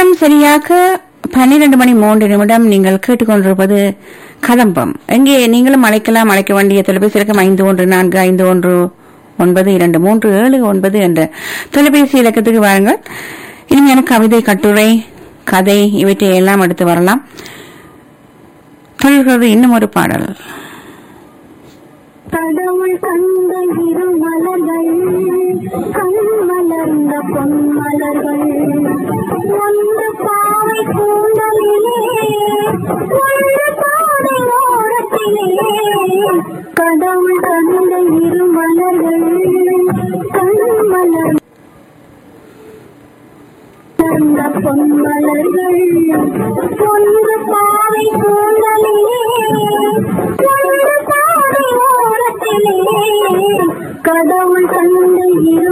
நேரம் சரியாக பன்னிரண்டு மணி மூன்று நிமிடம் நீங்கள் கேட்டுக்கொண்டிருப்பது கதம்பம் எங்கே நீங்களும் அழைக்கலாம் அழைக்க வேண்டிய தொலைபேசி இலக்கம் ஐந்து ஒன்று நான்கு ஐந்து ஒன்று ஒன்பது இரண்டு மூன்று ஏழு ஒன்பது என்ற தொலைபேசி இலக்கத்துக்கு வாருங்கள் இனிமையான கவிதை கட்டுரை கதை இவற்றை எல்லாம் எடுத்து வரலாம் தொடர்கிறது இன்னும் ஒரு பாடல் கடவுள் கண்ட இரு மலர்கள் கண் மலர்ந்த பொன்மலர்கள் ஒன்று பாவை கூந்தலிலே ஒன்று பாதை ஓரத்திலே கடவுள் கண்ட இரு மலர்கள் கண் மலர்ந்த பொன்மலர்கள் ஒன்று பாவை கூந்தலிலே ஒன்று பாதை ஓரத்திலே கடவுள் கண்ட இரு